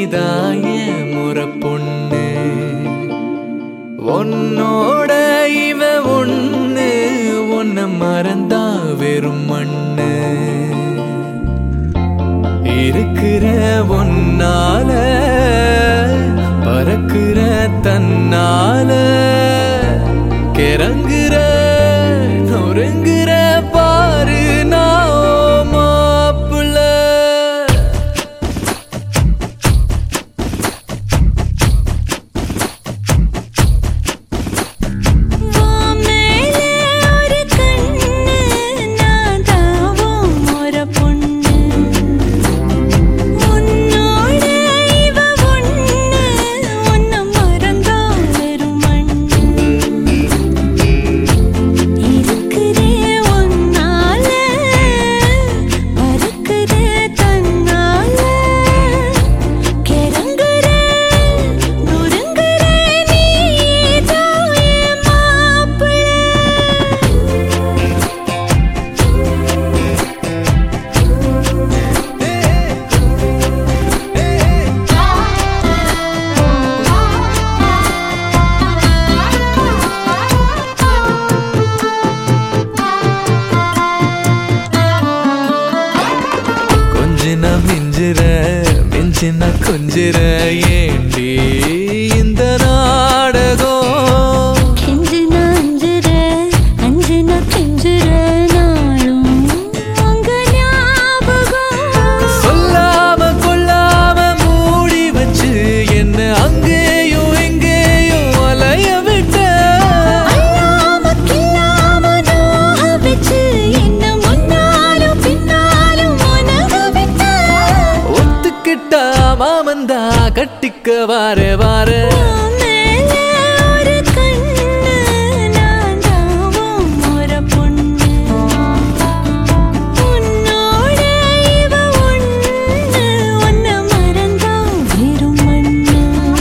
நீதான் என் முறை பொண்ணு உன்னோட இவ ஒண்ணு உன்னை மறந்தா வெறும் மண்ணு இருக்கிற ஒன்னால பறக்கிற தன்னால கிறங்குற நொறுங்குற பாரு நான் மாப்பிள்ள உன் மேலே ஒரு கண்ணு நான் தாவும் ஒரு பொண்ணு உன்னோட இவ ஒண்ணு உன்னை மறந்தா வெறும் மண்ணு இருக்கிறே ஒன்னால பறக்குறே தன்னால கிறங்குற நொறுங்குற நீதான் என் மாப்பிள்ளை கொஞ்சின மிஞ்சிற மிஞ்சின கொஞ்சிற ஏண்டி இந்த நாடகம் கெஞ்சின அஞ்சுற அஞ்சின கெஞ்சுற நாளும் உங்க ஞாபகம் சொல்லாம கொள்ளாம மூடி வச்சு என்ன அங்கேயும் எங்கேயும் அலைய விட்ட அல்லாம கில்லாம நோக வச்சு என்ன முன்னாலும் பின்னாலும் உனக விட்ட ஒத்துக்கிட்டா மாமந்தா கட்டிக்க வார வார உன் மேலே ஒரு கண்ணு நான் தாவும் ஒரு பொண்ணு உன்னோட இவ ஒண்ணு உன்னை மறந்தா வெறும் மண்ணு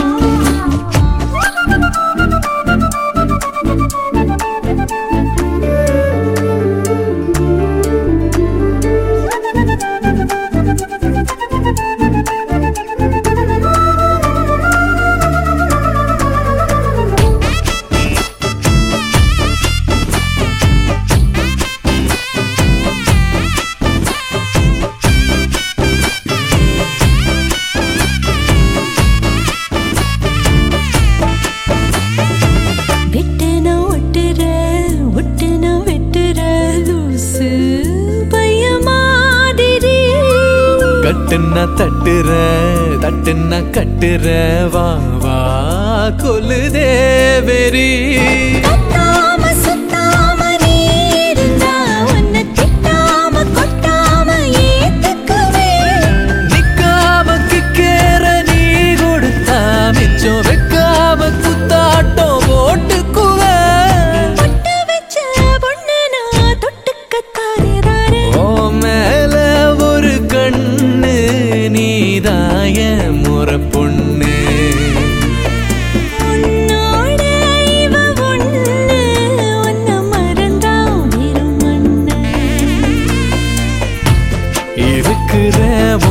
விட்டுன ஒட்டுற ஒட்டுன வெட்டுற லூசு பைய மாதிரி கட்டுன்னா தட்டுற தட்டுன்னா கட்டுற வா வா கொல்லுதே வெறி கத்தாம சுத்தாம நீ இருந்தா உன்னை திட்டாம கொட்டாம ஏத்துக்குவேன் நிக்காம கிக்கேற நீ கொடுத்தா மிச்சம் வைக்காம குத்தாட்டம் போட்டுக்குவ பொட்டு வச்ச பொண்ணு நான் தொட்டுக்க தாரே தாரே ஓ மேல ஒரு கண்ணு நீதாய முறை பொண்ணு உன்னோட இவ ஒண்ணு உன்னை மறந்தா வெறும் மண்ணு இருக்கிற